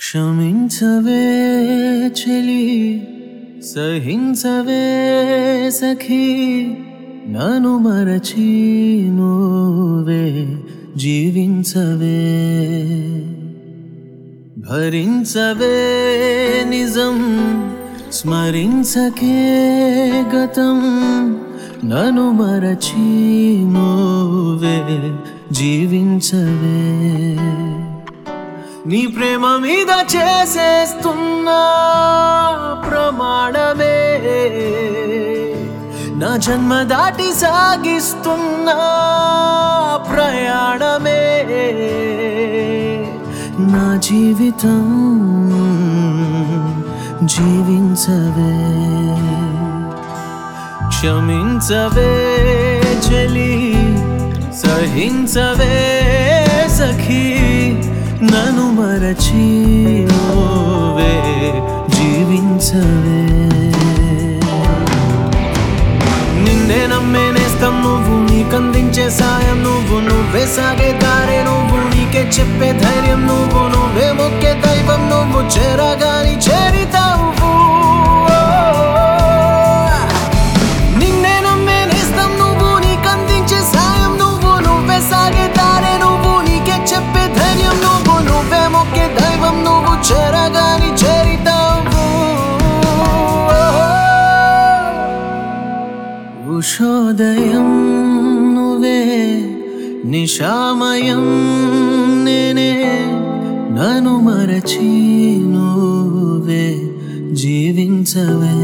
క్షమించవే చెలి సహించవే సఖీ నను మరచి నువ్వే జీవించవే భరించవే నిజం స్మరించకే గతం నను మరచి నువ్వే జీవించవే నీ ప్రేమ మీద చేసేస్తున్నా ప్రమాణమే నా జన్మ దాటి సాగిస్తున్నా ప్రయాణమే నా జీవితం జీవించవే క్షమించవే చెలి సహించవే సఖీ నను మరచి ఓవే జీవించవే నిన్నే నమ్మే నేస్తం నువ్వు నీకందించే సాయం నువ్వు నువ్వే సాగే దారే నువ్వు నీకే చెప్పే ధైర్యం నువ్వు నువ్వే మొక్కే దైవం నువ్వు చేరగాని చేరితావు నిన్నే నమ్మే నేస్తం నువ్వు నీకందించే సాయం నువ్వు నువ్వే సాగే దారే నువ్వు నీకే చెప్పే ధైర్యం నువ్వు నువ్వే మొక్కే దైవం నువ్వు చేరగాని చేరితావు ఉషోదయం నువ్వే నిశామయం నేనే నన్ను మరచి నువ్వే జీవించవే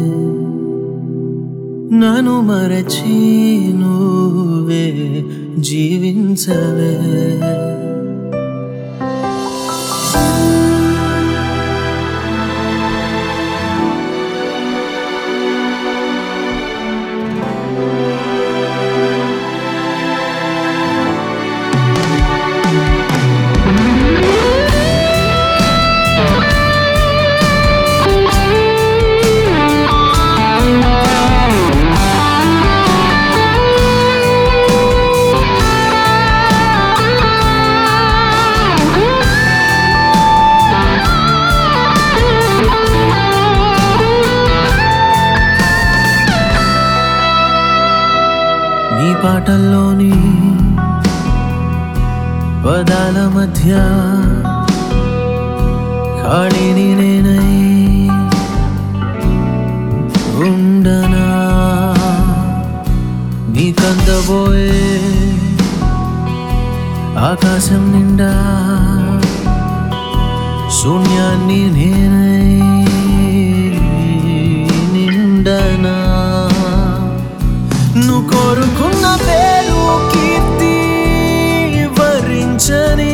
నన్ను మరచి నువ్వే జీవించవే నీ పాటల్లోని పదాల మధ్య ఖాళీని నేనై ఉండనా నీ కందబోయే ఆకాశం నిండా శూన్యాన్ని నేనై నిండనా నువ్వు కోరుకున్న పేరు కీర్తి వరించని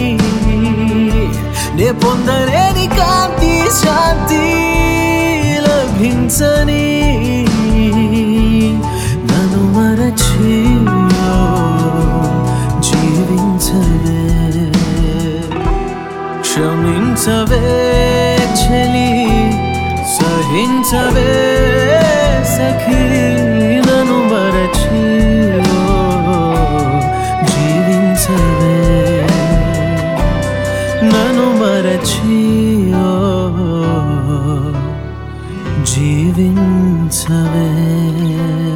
నే పొందలేని కాంతి శాంతి లభించని నన్ను మరచి జీవించవే క్షమించవే చెలి సహించవే సఖీ నన్ను మరచి ఓ, జీవించవే నన్ను మరచి ఓ, జీవించవే